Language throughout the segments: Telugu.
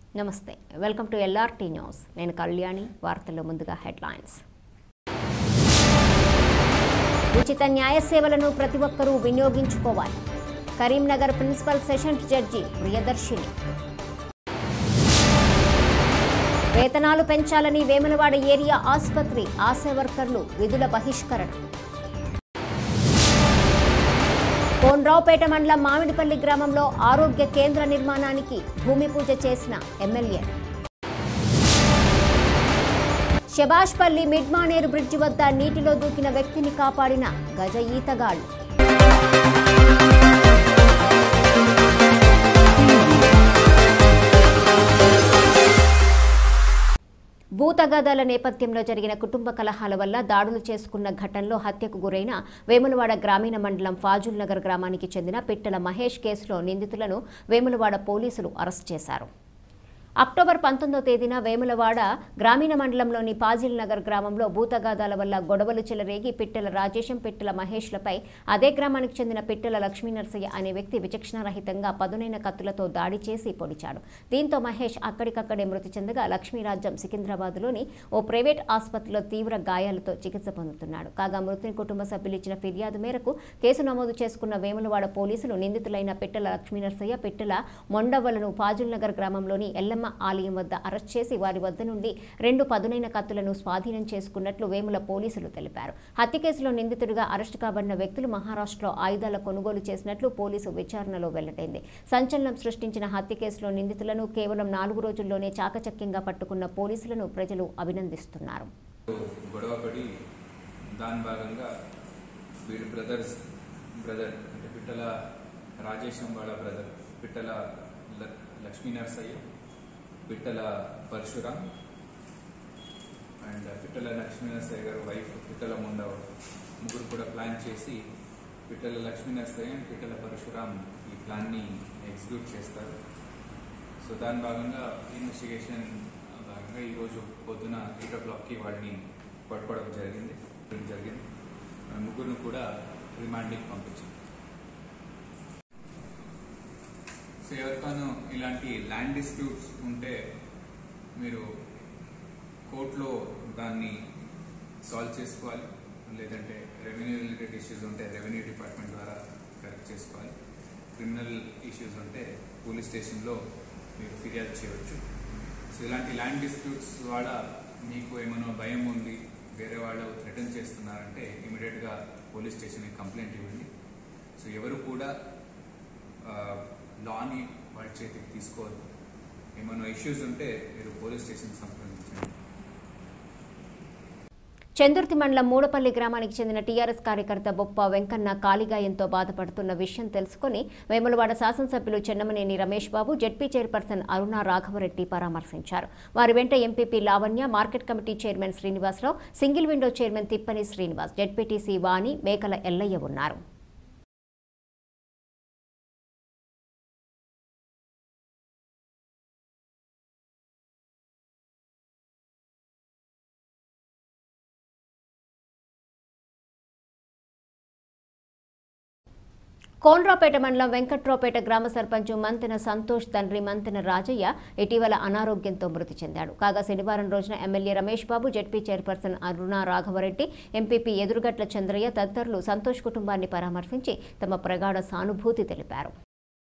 నమస్తే వెల్కమ్ టు ఎల్ఆర్టీ న్యూస్ నేను కళ్యాణి వార్తల్లో ముందుగా హెడ్లైన్స్ ఉచిత న్యాయ సేవలను ప్రతి ఒక్కరూ వినియోగించుకోవాలి Karimnagar principal sessions judge Priyadarshini వేతనాలు పెంచాలని వేములవాడ ఏరియా ఆసుపత్రి ఆశా వర్కర్లు విధుల బహిష్కరణ కోన్రావుపేట మండలం మామిడిపల్లి గ్రామంలో ఆరోగ్య కేంద్ర నిర్మాణానికి భూమి పూజ చేసిన ఎమ్మెల్యే శబాష్పల్లి మిడ్మానేరు బ్రిడ్జి వద్ద నీటిలో దూకిన వ్యక్తిని కాపాడిన గజ ఈతగాళ్లు భూతగాదాల నేపథ్యంలో జరిగిన కుటుంబ కలహాల వల్ల దాడులు చేసుకున్న ఘటనలో హత్యకు గురైన వేములవాడ గ్రామీణ మండలం ఫాజుల్ నగర్ గ్రామానికి చెందిన పిట్టల మహేష్ కేసులో నిందితులను వేములవాడ పోలీసులు అరెస్ట్ చేశారు అక్టోబర్ పంతొమ్మిదో తేదీన వేములవాడ గ్రామీణ మండలంలోని పాజిల్ నగర్ గ్రామంలో భూతగాదాల వల్ల గొడవలు చెలరేగి పిట్టల రాజేశం పిట్టల మహేష్లపై అదే గ్రామానికి చెందిన పిట్టల లక్ష్మీ నరసయ్య అనే వ్యక్తి విచక్షణరహితంగా పదునైన కత్తులతో దాడి చేసి పొడిచాడు దీంతో మహేష్ అక్కడికక్కడే మృతి చెందగా లక్ష్మీరాజ్యం సికింద్రాబాద్లోని ఓ ప్రైవేట్ ఆసుపత్రిలో తీవ్ర గాయాలతో చికిత్స పొందుతున్నాడు కాగా మృతుని కుటుంబ సభ్యులు ఇచ్చిన ఫిర్యాదు మేరకు కేసు నమోదు చేసుకున్న వేములవాడ పోలీసులు నిందితులైన పిట్టల లక్ష్మీ నరసయ్య పిట్టల మొండవలను పాజుల్ నగర్ గ్రామంలోని ఎల్లమ్మ ఆలయం వద్ద అరెస్ట్ చేసి వారి వద్ద నుండి రెండు పదునైన కత్తులను స్వాధీనం చేసుకున్నట్లు వేముల పోలీసులు తెలిపారు హత్య కేసులో నిందితుడిగా అరెస్టు కాబడిన వ్యక్తులు మహారాష్ట్రలో ఆయుధాల కొనుగోలు చేసినట్లు పోలీసు విచారణలో వెల్లడైంది సంచలనం సృష్టించిన హత్య కేసులో నిందితులను కేవలం నాలుగు రోజుల్లోనే చాకచక్యంగా పట్టుకున్న పోలీసులను ప్రజలు అభినందిస్తున్నారు గొడవపడి దాని భాగంగా వీళ్ళ బ్రదర్స్ బ్రదర్ అంటే పిట్టల రాజేశం వాళ్ళ బ్రదర్ పిట్టల ల- లక్ష్మీ నరసయ్య పిట్టల పరశురాం అండ్ పిట్టల లక్ష్మీ నరసయ్య గారు వైఫ్ పిట్టల ముండవ ముగ్గురు కూడా ప్లాన్ చేసి పిట్టల లక్ష్మీ నరసయ్య అండ్ పిట్టల పరశురాం ఈ ప్లాన్ని ఎగ్జిక్యూట్ చేస్తారు సో దాని భాగంగా ఇన్వెస్టిగేషన్ భాగంగా ఈరోజు పొద్దున ఎయిట్ ఓ క్లాక్కి వాడిని పట్టుకోవడం జరిగింది జరిగింది ఆ ముగ్గురిని కూడా రిమాండింగ్ పంపించాం సో ఎవరికైనా ఇలాంటి ల్యాండ్ డిస్ప్యూట్స్ ఉంటే మీరు కోర్టులో దాన్ని సాల్వ్ చేసుకోవాలి లేదంటే రెవెన్యూ రిలేటెడ్ ఇష్యూస్ ఉంటే రెవెన్యూ డిపార్ట్మెంట్ ద్వారా కరెక్ట్ చేసుకోవాలి క్రిమినల్ ఇష్యూస్ ఉంటే పోలీస్ స్టేషన్లో మీరు ఫిర్యాదు చేయవచ్చు సో ఇలాంటి ల్యాండ్ డిస్ప్యూట్స్ వాళ్ళ మీకు ఏమైనా భయం ఉంది వేరే వాళ్ళు థ్రెటన్ చేస్తున్నారంటే ఇమీడియట్గా పోలీస్ స్టేషన్కి కంప్లైంట్ ఇవ్వండి సో ఎవరు కూడా ఆ, లాని వాళ్ళ చేతికి తీసుకోవద్దు ఏమైనా ఇష్యూస్ ఉంటే మీరు పోలీస్ స్టేషన్ సంప్రదించండి చందుర్తి మండలం మూడపల్లి గ్రామానికి చెందిన టీఆర్ఎస్ కార్యకర్త బొప్ప వెంకన్న కాలిగాయంతో బాధపడుతున్న విషయం తెలుసుకుని వేములవాడ శాసనసభ్యులు చెన్నమనేని రమేష్ బాబు జడ్పీ చైర్పర్సన్ అరుణ రాఘవరెడ్డి పరామర్శించారు వారి వెంట MPP Lavanya market committee chairman Srinivasa Rao single window chairman Tippani Srinivas ZPTC Vani Mekala Ellaiah ఉన్నారు కోన్రాపేట మండలం వెంకట్రావుపేట గ్రామ సర్పంచ్ మంతెన సంతోష్ తండ్రి మంతెన రాజయ్య ఇటీవల అనారోగ్యంతో మృతి చెందాడు కాగా శనివారం రోజున MLA Ramesh Babu ZP chairperson Aruna Raghava Reddy MPP Edurugatla Chandraiah తదితరులు సంతోష్ కుటుంబాన్ని పరామర్శించి తమ ప్రగాఢ సానుభూతి తెలిపారు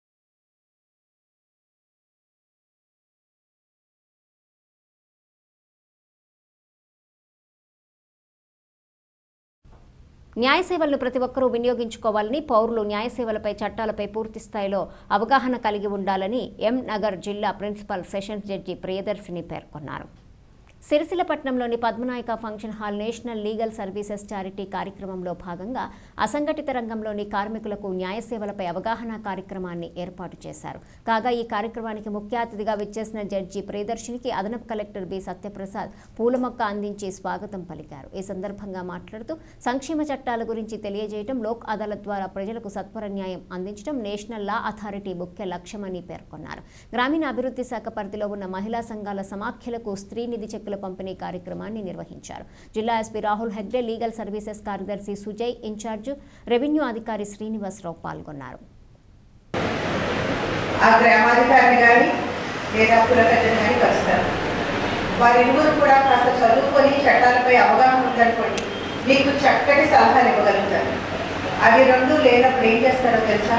న్యాయ సేవలను ప్రతి ఒక్కరూ వినియోగించుకోవాలని పౌరులు న్యాయ సేవలపై చట్టాలపై పూర్తి స్థాయిలో అవగాహన కలిగి ఉండాలని ఎం నగర్ జిల్లా ప్రిన్సిపల్ సెషన్స్ జడ్జి ప్రియదర్శిని పేర్కొన్నారు సిరిసిల్లపట్నంలోని Padmanayaka function hall national legal services charity కార్యక్రమంలో భాగంగా అసంఘటిత రంగంలోని కార్మికులకు న్యాయ సేవలపై అవగాహన కార్యక్రమాన్ని ఏర్పాటు చేశారు కాగా ఈ కార్యక్రమానికి ముఖ్య అతిథిగా విచ్చేసిన జడ్జి ప్రియదర్శినికి అదనపు కలెక్టర్ బి సత్యప్రసాద్ పూలమొక్క అందించి స్వాగతం పలికారు ఈ సందర్భంగా మాట్లాడుతూ సంక్షేమ చట్టాల గురించి తెలియజేయడం లోక్ అదాలత్ ద్వారా ప్రజలకు సత్వర న్యాయం అందించడం నేషనల్ లా అథారిటీ ముఖ్య లక్ష్యమని పేర్కొన్నారు గ్రామీణ అభివృద్ధి శాఖ పరిధిలో ఉన్న మహిళా సంఘాల సమాఖ్యలకు స్త్రీ నిధి చెక్కుల పంపిణీ కార్యక్రమాన్ని నిర్వహించారు జిల్లా SP Rahul Hegde legal services కార్యదర్శి సుజయ్ ఇన్ఛార్జ్ రెవెన్యూ అధికారి శ్రీనివాసరావు పాల్గొన్నారు ఆ గ్రామాధికారిని కానీ లేదా కుల పెద్దలు కానీ కలుస్తారు వారి ఇరువురు కూడా కాస్త చదువుకొని చట్టాలపై అవగాహన ఉందనుకోండి మీకు చక్కటి సలహాలు ఇవ్వగలుగుతారు అవి రెండు లేనప్పుడు ఏం చేస్తారో తెలుసా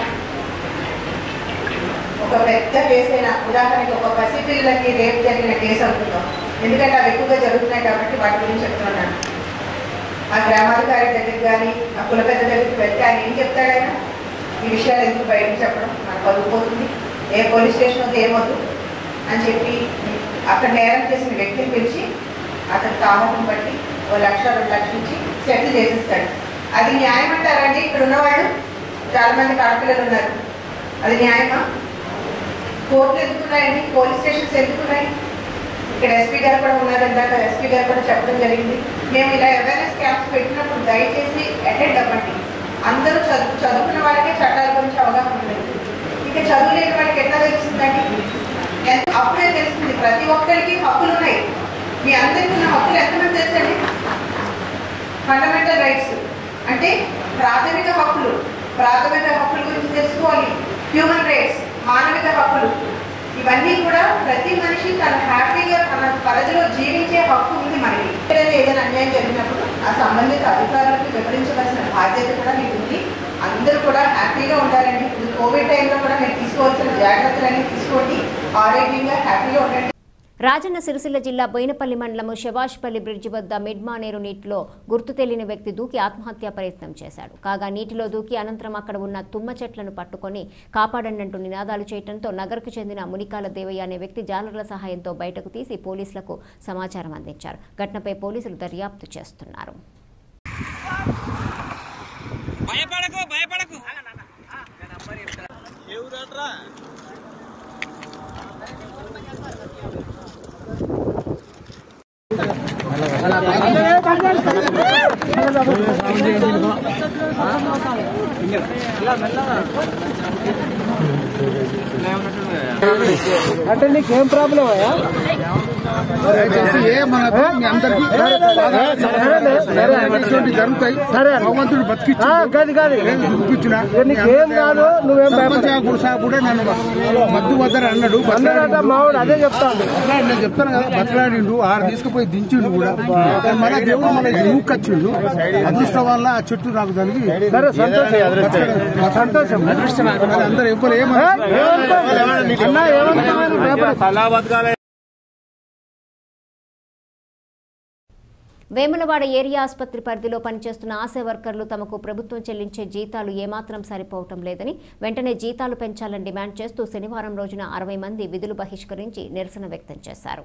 ఒక పెద్ద కేసు అయినా ఉదాహరణకి ఒక పసిపిల్లలకి రేపు జరిగిన కేసు అనుకుందాం ఎందుకంటే అవి ఎక్కువగా జరుగుతున్నాయి కాబట్టి వాటి గురించి చెప్తున్నాను ఆ గ్రామాధికారి దగ్గరికి కానీ ఆ కుల పెద్ద దగ్గరికి వెళ్తే ఆయన ఏం చెప్తాడు ఆయన ఈ విషయాలు ఎందుకు బయటకు చెప్పడం మనకు పదుకుపోతుంది ఏ పోలీస్ స్టేషన్ వద్ద ఏమొద్దు అని చెప్పి అక్కడ నేరం చేసిన వ్యక్తిని పిలిచి అతని తామకం బట్టి ఓ లక్ష రెండు లక్షలు ఇచ్చి సెటిల్ చేసేస్తాడు అది న్యాయం అంటారండి ఇక్కడ ఉన్నవాళ్ళు చాలా మంది ఆడపిల్లలు ఉన్నారు అది న్యాయమా కోర్టులు ఎందుకున్నాయండి పోలీస్ స్టేషన్స్ ఎందుకున్నాయి ఇక్కడ ఎస్పీ గారు కూడా ఉన్నారు ఇందాక ఎస్పీ గారు కూడా చెప్పడం జరిగింది మేము ఇలా అవేర్నెస్ క్యాంప్స్ పెట్టినప్పుడు దయచేసి అటెండ్ అవ్వండి అందరూ చదువు చదువుకున్న వాళ్ళకే చట్టాల గురించి అవగాహన ఉండదు ఇక చదువు లేని వాళ్ళకి ఎట్లా తెలుస్తుందండి ఎంత- అప్పుడే తెలుస్తుంది ప్రతి ఒక్కరికి హక్కులు ఉన్నాయి మీ అందరికీ ఉన్న హక్కులు ఎంతమంది తెలుసండి ఫండమెంటల్ రైట్స్ అంటే ప్రాథమిక హక్కులు ప్రాథమిక హక్కుల గురించి తెలుసుకోవాలి హ్యూమన్ రైట్స్ మానవిక హక్కులు ఇవన్నీ కూడా ప్రతి మనిషి తన హ్యాపీగా తన పరిధిలో జీవించే హక్కు ఉంది మనకి ఎక్కడైనా ఏదైనా అన్యాయం జరిగినప్పుడు ఆ సంబంధిత అధికారులకు వివరించవలసిన బాధ్యత కూడా మీకు ఉంది అందరూ కూడా హ్యాపీగా ఉండాలండి ఇప్పుడు కోవిడ్ టైంలో కూడా మీరు తీసుకోవాల్సిన జాగ్రత్తలన్నీ తీసుకోండి ఆరోగ్యంగా హ్యాపీగా ఉండండి రాజన్న సిరిసిల్ల జిల్లా బోయినపల్లి మండలము శభాష్పల్లి బ్రిడ్జి వద్ద మిడ్మానేరు నీటిలో గుర్తు తెలియని వ్యక్తి దూకి ఆత్మహత్య ప్రయత్నం చేశాడు కాగా నీటిలో దూకి అనంతరం అక్కడ ఉన్న తుమ్మ చెట్లను పట్టుకొని కాపాడండంటూ నినాదాలు చేయడంతో నగర్కు చెందిన మునికాల దేవయ్య అనే వ్యక్తి జాలర్ల సహాయంతో బయటకు తీసి పోలీసులకు సమాచారం అందించారు ఘటనపై పోలీసులు దర్యాప్తు చేస్తున్నారు భయపడకు భయపడకు అంటే నీకేం ప్రాబ్లం అయ్యా దయచేసి ఏ మనకు మీ అందరికీ ఇటువంటి జరుగుతాయి సరే. భగవంతుడు బతికిచ్చు ఆ, కాదు కాదు చూపించిన నీకేం కాదు నువ్వేం భయపడ సార్ కూడా నన్ను మద్దు వద్దరు అన్నాడు అన్నదట మావాడు అదే చెప్తాడు బతలాడి నేను చెప్తాను కదా బతలాడిండు ఆరు తీసుకుపోయి దించిండు కూడా మన దేవుడు మన ఊకొచ్చిండు అదృష్టం వల్ల ఆ చెట్టు నాకు దానికి సరే సంతోషం సంతోషం మరి అందరూ ఎవ్వరు ఏ, ఏమన్నారు ఏమనుకో- అన్నా ఏమనుకోవాలి భయపడ వేములవాడ ఏరియా ఆసుపత్రి పరిధిలో పనిచేస్తున్న ఆశా వర్కర్లు తమకు ప్రభుత్వం చెల్లించే జీతాలు ఏమాత్రం సరిపోవటం లేదని వెంటనే జీతాలు పెంచాలని డిమాండ్ చేస్తూ శనివారం రోజున అరవై మంది విధులు బహిష్కరించి నిరసన వ్యక్తం చేశారు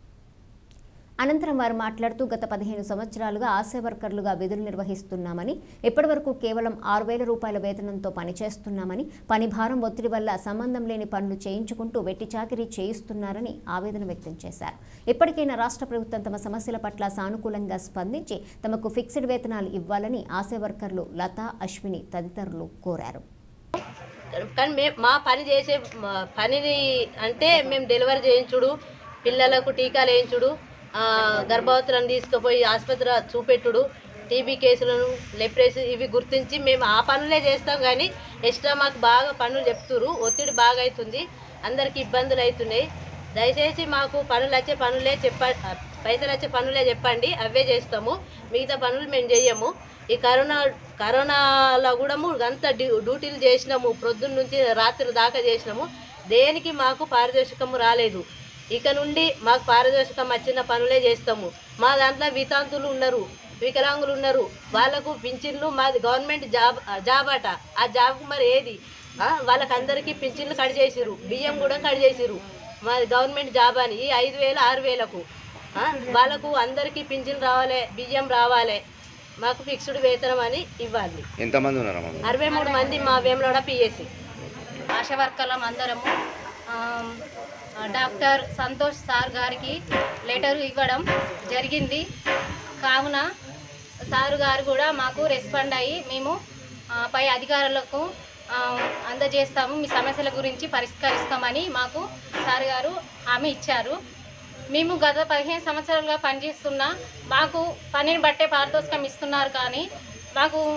అనంతరం వారు మాట్లాడుతూ గత పదిహేను సంవత్సరాలుగా ఆశా వర్కర్లుగా విధులు నిర్వహిస్తున్నామని ఇప్పటివరకు కేవలం ఆరు వేల రూపాయల వేతనంతో పనిచేస్తున్నామని పని భారం ఒత్తిడి వల్ల సంబంధం లేని పనులు చేయించుకుంటూ వెట్టి చాకిరీ చేయిస్తున్నారని ఆవేదన వ్యక్తం చేశారు ఇప్పటికైనా రాష్ట్ర ప్రభుత్వం తమ సమస్యల పట్ల సానుకూలంగా స్పందించి తమకు ఫిక్స్డ్ వేతనాలు ఇవ్వాలని ఆశా వర్కర్లు లతా అశ్విని తదితరులు కోరారు కానీ మేము మా పని చేసే మా పనిని అంటే మేము డెలివరీ చేయించుడు పిల్లలకు టీకాలు వేయించుడు ఆ, గర్భవతులను తీసుకుపోయి ఆసుపత్రి చూపెట్టుడు టీబీ కేసులను లెప్రేసి ఇవి గుర్తించి మేము ఆ పనులే చేస్తాం కానీ ఎక్స్ట్రా మాకు బాగా పనులు చెప్తురు ఒత్తిడి బాగా అవుతుంది అందరికి ఇబ్బందులు అవుతున్నాయి దయచేసి మాకు పనులు వచ్చే పనులే చెప్ప పైసలు వచ్చే పనులే చెప్పండి అవే చేస్తాము మిగతా పనులు మేము చెయ్యము ఈ కరోనా కరోనాలో కూడా అంత డ్యూ- డ్యూటీలు చేసినాము ప్రొద్దున్న నుంచి రాత్రి దాకా చేసినాము దేనికి మాకు పారితోషికము రాలేదు ఇక నుండి మాకు పారితోషికం వచ్చిన పనులే చేస్తాము మా దాంట్లో వితాంతులు ఉన్నారు వికలాంగులు ఉన్నారు వాళ్ళకు పింఛన్లు మాది గవర్నమెంట్ జాబ్ జాబ్ అట ఆ జాబ్కు మరి ఏది ఆ, వాళ్ళకందరికీ పింఛన్లు కట్ చేసిరు బియ్యం కూడా కట్ చేసిరు మాది గవర్నమెంట్ జాబ్ అని ఈ ఐదు వేలు ఆరు వేలకు ఆ, వాళ్ళకు అందరికీ పింఛన్ రావాలి బియ్యం రావాలి మాకు ఫిక్స్డ్ వేతనం అని ఇవ్వాలి ఎంతమంది ఉన్నారమ్మా అరవై మూడు మంది మా వేములవాడ పిఎస్సి ఆశా వర్కర్లం అందరము ఆమ్, డాక్టర్ సంతోష్ సార్ గారికి లెటర్ ఇవ్వడం జరిగింది కావున సారు గారు కూడా మాకు రెస్పాండ్ అయ్యి మేము ఆ, పై అధికారులకు ఆ, అందజేస్తాము మీ సమస్యల గురించి పరిష్కరిస్తామని మాకు సార్ గారు హామీ ఇచ్చారు మేము గత పదిహేను సంవత్సరాలుగా పనిచేస్తున్నా మాకు పనిని బట్టే పారితోషికం ఇస్తున్నారు కానీ మాకు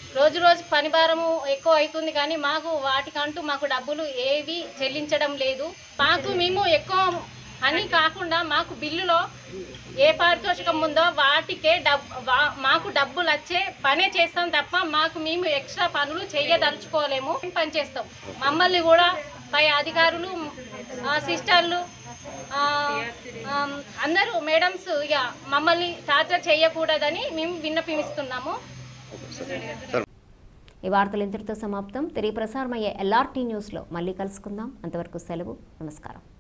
రోజు రోజు పని భారము ఎక్కువ అవుతుంది కానీ మాకు వాటికంటూ మాకు డబ్బులు ఏవి చెల్లించడం లేదు మాకు మేము ఎక్కువ అని కాకుండా మాకు బిల్లులో ఏ పారితోషికం ఉందో వాటికే డబ్ వా- మాకు డబ్బులు వచ్చే పనే చేస్తాం తప్ప మాకు మేము ఎక్స్ట్రా పనులు చేయదలుచుకోలేము పని చేస్తాం మమ్మల్ని కూడా పై అధికారులు ఆ, సిస్టర్లు ఆ, ఆమ్, అందరూ మేడమ్స్ ఇక మమ్మల్ని టార్చర్ చేయకూడదని మేము విన్నపిస్తున్నాము ఈ వార్తలు ఇంతటితో సమాప్తం తిరిగి ప్రసారమయ్యే ఎల్ఆర్టీ న్యూస్లో మళ్ళీ కలుసుకుందాం అంతవరకు సెలవు నమస్కారం